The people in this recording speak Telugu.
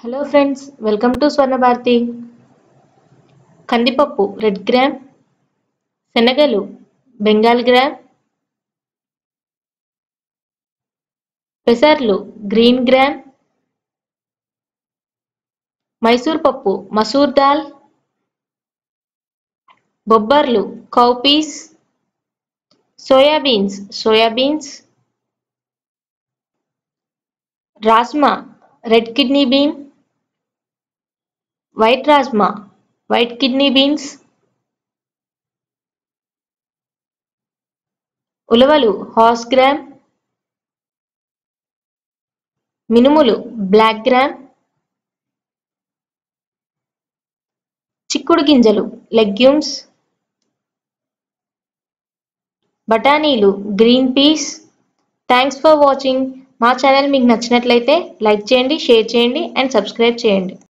hello friends welcome to Swarnabharati కందిపప్పు రెడ్ గ్రామ్ శనగలు బెంగాల్ గ్రామ్ పెసర్లు గ్రీన్ గ్రామ్ మైసూర్ పప్పు మసూర్ దాల్ బొబ్బర్లు cowpeas soybeans soybeans rajma red kidney bean white rajma white kidney beans ఉలవలు హార్స్ గ్రామ్ మినుములు బ్లాక్ గ్రామ్ చిక్కుడు గింజలు లెగ్యూమ్స్ బఠానీలు green peas thanks for watching మా ఛానల్ మీకు నచ్చినట్లయితే లైక్ చేయండి షేర్ చేయండి అండ్ సబ్స్క్రైబ్ చేయండి